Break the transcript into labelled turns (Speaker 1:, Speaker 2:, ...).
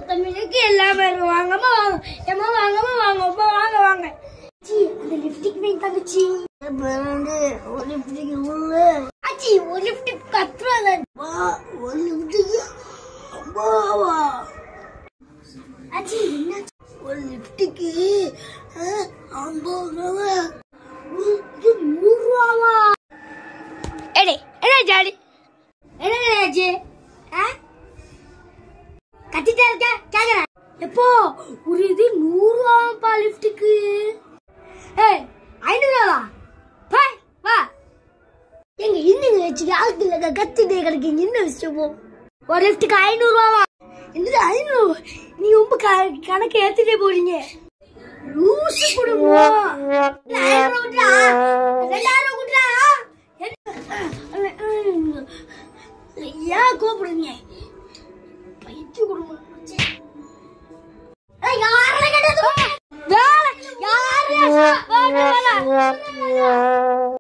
Speaker 1: தமிழுக்கு எல்லாமே இருக்கு வாங்கம்மா வாங்க ஏம்மா வாங்கம்மா வாங்க அப்பா வாங்க வாங்க சி அந்த லிப்டிக் வேணும் தங்கச்சி பிராண்டு ஒரு லிப்டிக் உள்ள ஆச்சி ஒரு லிப்டிக் பத்து ரூபா தான் ஒரு லிப்டிக் அம்மாவா ஆச்சி என்ன ஒரு லிப்டிக்கு ஐம்பது ரூபா இது நூறு ரூபாவா எடே என்ன ஜாடி என்ன ஆச்சு ஆ கத்திட்டா இருக்க கேக்குறேன் எப்போ ஒரு இது நூறு ரூபாப்பா லிஃப்ட்டுக்கு ஏய் ஐநூறுவா வா வா எங்க இன்னும் வச்சு ஆத்துல கத்திட்டே கிடைக்கீங்க இன்னும் வச்சுட்டு போ ஒரு லிஃப்ட்டுக்கு ஐநூறு ரூபாவா என்னது ஐநூறு நீ ரொம்ப க- கணக்கு ஏத்துட்டே போறீங்க லூசு குடும்பம் ஆயிரம் ரூபா ரெண்டாயிரம் குடுறா ஏன் கூப்பிடுங்க பைத்து குடும்பம் யாரை கேட்டது வேலை யாரு